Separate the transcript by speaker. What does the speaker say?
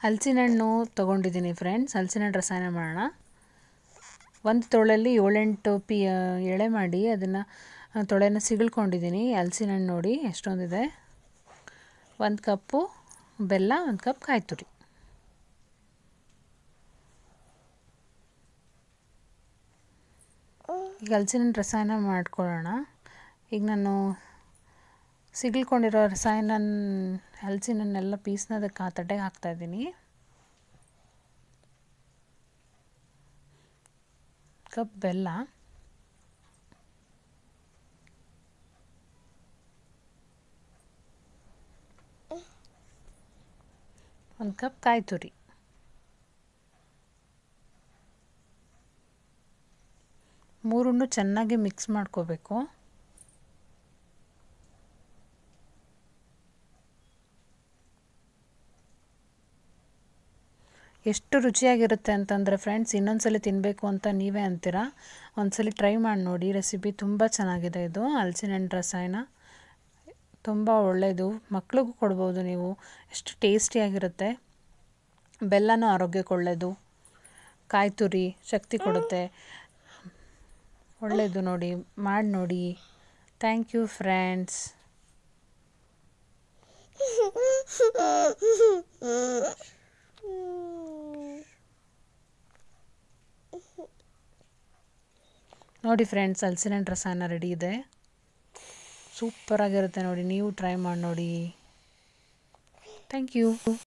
Speaker 1: ಹಲಸಿನ ಹಣ್ಣು ತೊಗೊಂಡಿದ್ದೀನಿ ಫ್ರೆಂಡ್ಸ್ ಹಲಸಿನ ಹಣ್ಣು ರಸಾಯನ ಮಾಡೋಣ ಒಂದು ತೊಳೆಯಲ್ಲಿ ಏಳೆಂಟು ಪಿ ಎಳೆ ಮಾಡಿ ಅದನ್ನು ತೊಳೆನ ಸಿಗಳ್ಕೊಂಡಿದ್ದೀನಿ ಹಲಸಿನ ಹಣ್ಣು ನೋಡಿ ಎಷ್ಟೊಂದಿದೆ ಒಂದು ಕಪ್ಪು ಬೆಲ್ಲ ಒಂದು ಕಪ್ ಕಾಯಿ ತುರಿ ಈಗ ಹಲಸಿನ ರಸಾಯನ ಮಾಡ್ಕೊಳ್ಳೋಣ ಈಗ ನಾನು ಸಿಗಳ್ಕೊಂಡಿರೋ ರಸಾಯನ ಹಲಸಿನನ್ನೆಲ್ಲ ಪೀಸ್ನ ಅದಕ್ಕೆ ಆ ತಟ್ಟೆಗೆ ಹಾಕ್ತಾಯಿದ್ದೀನಿ ಕಪ್ ಬೆಲ್ಲ ಒಂದು ಕಪ್ ಕಾಯಿ ತುರಿ ಮೂರನ್ನು ಚೆನ್ನಾಗಿ ಮಿಕ್ಸ್ ಮಾಡ್ಕೋಬೇಕು ಎಷ್ಟು ರುಚಿಯಾಗಿರುತ್ತೆ ಅಂತಂದರೆ ಫ್ರೆಂಡ್ಸ್ ಇನ್ನೊಂದ್ಸಲಿ ತಿನ್ನಬೇಕು ಅಂತ ನೀವೇ ಅಂತೀರಾ ಒಂದ್ಸಲಿ ಟ್ರೈ ಮಾಡಿ ನೋಡಿ ರೆಸಿಪಿ ತುಂಬ ಚೆನ್ನಾಗಿದೆ ಇದು ಹಲಸಿನ ಹಣ್ಣು ರಸಾಯನ ತುಂಬ ಒಳ್ಳೆಯದು ಮಕ್ಳಿಗೂ ಕೊಡ್ಬೋದು ನೀವು ಎಷ್ಟು ಟೇಸ್ಟಿಯಾಗಿರುತ್ತೆ ಬೆಲ್ಲನೂ ಆರೋಗ್ಯಕ್ಕೆ ಒಳ್ಳೆಯದು ಕಾಯಿ ತುರಿ ಶಕ್ತಿ ಕೊಡುತ್ತೆ ಒಳ್ಳೆಯದು ನೋಡಿ ಮಾಡಿ ನೋಡಿ ಥ್ಯಾಂಕ್ ಯು ಫ್ರೆಂಡ್ಸ್ ನೋಡಿ ಫ್ರೆಂಡ್ಸ್ ಹಲಸಿನ ಹಣ್ಣು ರಸಾಯನ ರೆಡಿ ಇದೆ ಸೂಪರಾಗಿರುತ್ತೆ ನೋಡಿ ನೀವು ಟ್ರೈ ಮಾಡಿ ನೋಡಿ ಥ್ಯಾಂಕ್ ಯು